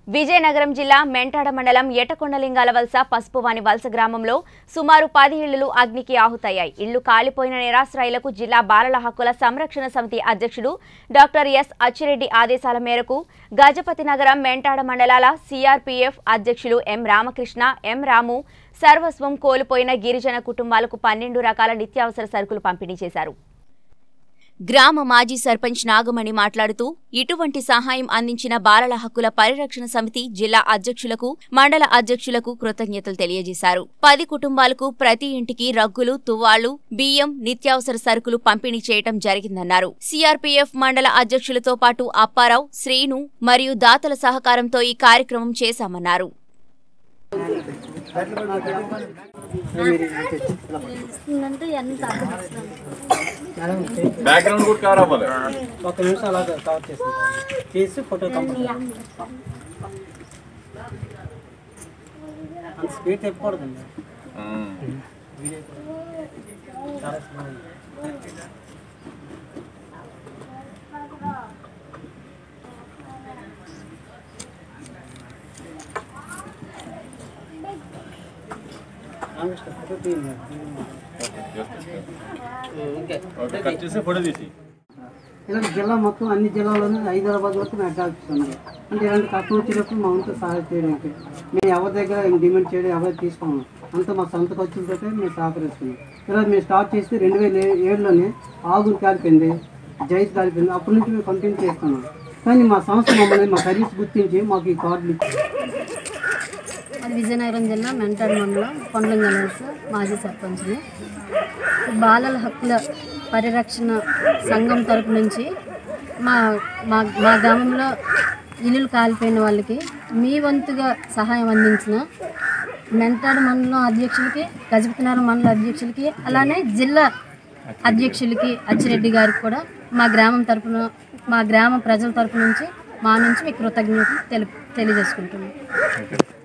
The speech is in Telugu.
విజయనగరం జిల్లా మెంటాడ మండలం ఎటకొండలింగాల వలస పసుపువాని వలస గ్రామంలో సుమారు పది ఇళ్లు అగ్నికి ఆహుతయ్యాయి ఇళ్లు కాలిపోయిన నిరాశ్రయులకు జిల్లా బాలల హక్కుల సంరక్షణ సమితి అధ్యక్షుడు డాక్టర్ ఎస్ అచ్చిరెడ్డి ఆదేశాల మేరకు గజపతి నగరం మెంటాడ మండలాల సిఆర్పీఎఫ్ అధ్యక్షులు ఎం రామకృష్ణ ఎం రాము సర్వస్వం కోల్పోయిన గిరిజన కుటుంబాలకు పన్నెండు రకాల నిత్యావసర సరుకులు పంపిణీ చేశారు గ్రామ మాజీ సర్పంచ్ నాగమణి మాట్లాడుతూ ఇటువంటి సహాయం అందించిన బాలల హక్కుల పరిరక్షణ సమితి జిల్లా అధ్యక్షులకు మండల అధ్యక్షులకు కృతజ్ఞతలు తెలియజేశారు పది కుటుంబాలకు ప్రతి ఇంటికి రగ్గులు తువ్వాళ్లు బియ్యం నిత్యావసర సరుకులు పంపిణీ చేయటం జరిగిందన్నారు సిఆర్పీఎఫ్ మండల అధ్యక్షులతో పాటు అప్పారావు శ్రీను మరియు దాతల సహకారంతో ఈ కార్యక్రమం చేశామన్నారు ఇస్తుందంటే ఎంత అర్థం బ్యాక్గ్రౌండ్ కూడా కవర్ అవ్వాలి ఒక నిమిషం అలాగా కవర్ చేసి చేసి ఫోటో కంపల్సరీ అంత స్పీడ్ తెప్పకూడదండి వీడియో చాలా స్లో ఉంది. రామకృష్ణ ఫోటో తీయండి ఓకే ఓకే కట్ చేసి ఫోటో తీసి ఇలాంటి జిల్లా మొత్తం అన్ని జిల్లాల్లోనూ హైదరాబాద్ వరకు మేము అటాక్ ఉన్నాయి అంటే ఇలాంటి కష్టం వచ్చినప్పుడు మా వంతు సహాయం చేయడానికి మేము ఎవరి దగ్గర ఏం డిమాండ్ చేయడం ఎవరు తీసుకోము అంతా మా సొంత ఖర్చులతో మేము సహకరిస్తున్నాం ఇలా మేము స్టార్ట్ చేసి రెండు వేల ఏడులోనే ఆగురు కాలిపోయింది జైత్ కాలిపోయింది అప్పటి నుంచి మేము కంటిన్యూ చేస్తున్నాం కానీ మా సంస్థ మమ్మల్ని మా సర్వీస్ గుర్తించి మాకు ఈ కార్డులు ఇచ్చింది అది విజయనగరం జిల్లా మెంటాడ్ మండలం కొండలింగలస్ మాజీ సర్పంచ్ని బాలల హక్కుల పరిరక్షణ సంఘం తరపు నుంచి మా మా మా గ్రామంలో ఇల్లులు కాలిపోయిన వాళ్ళకి మీ వంతుగా సహాయం అందించిన మెంటాడ్ మండలం అధ్యక్షులకి గజపతినగరం మండల అధ్యక్షులకి అలానే జిల్లా అధ్యక్షులకి అచ్చిరెడ్డి గారికి కూడా మా గ్రామం తరపున మా గ్రామ ప్రజల తరపు నుంచి మా నుంచి మీకు కృతజ్ఞతలు తెలి తెలియజేసుకుంటున్నాం